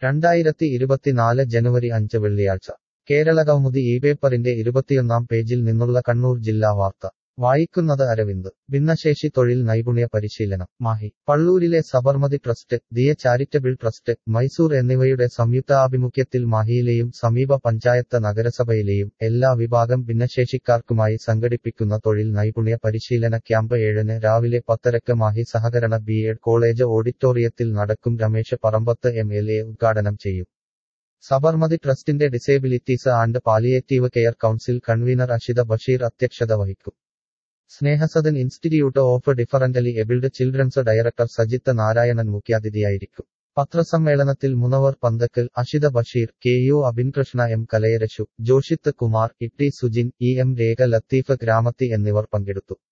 രണ്ടായിരത്തി ഇരുപത്തിനാല് ജനുവരി അഞ്ച് വെള്ളിയാഴ്ച കേരളകൗമുദി ഈ പേപ്പറിന്റെ ഇരുപത്തിയൊന്നാം പേജിൽ നിന്നുള്ള കണ്ണൂർ ജില്ലാ വാർത്ത വായിക്കുന്നത് അരവിന്ദ് ഭിന്നശേഷി തൊഴിൽ നൈപുണ്യ പരിശീലനം മാഹി പള്ളൂരിലെ Sabarmati trust Diya charitable trust Mysore എന്നിവയുടെ സംയുക്താഭിമുഖ്യത്തിൽ മാഹിയിലെയും സമീപ പഞ്ചായത്ത് നഗരസഭയിലെയും എല്ലാ വിഭാഗം ഭിന്നശേഷിക്കാർക്കുമായി സംഘടിപ്പിക്കുന്ന തൊഴിൽ നൈപുണ്യ പരിശീലന ക്യാമ്പ് ഏഴിന് രാവിലെ പത്തരക്ക് മാഹി സഹകരണ ബി എഡ് കോളേജ് ഓഡിറ്റോറിയത്തിൽ നടക്കും Ramesh Parambath M L A ഉദ്ഘാടനം ചെയ്യും സബർമതി ട്രസ്റ്റിന്റെ disabilities and palliative care council convener Ashitha Basheer അധ്യക്ഷത വഹിക്കും Snehasadan institute of differently abled children's director Sajith Narayanan മുഖ്യാതിഥിയായിരിക്കും പത്രസമ്മേളനത്തിൽ Munavar Panthakkal Ashitha Basheer K U Abinkrishna M Kalayarasu Joshith Kumar Itty Sujin E M Rekha Latheef Gramathi എന്നിവർ പങ്കെടുത്തു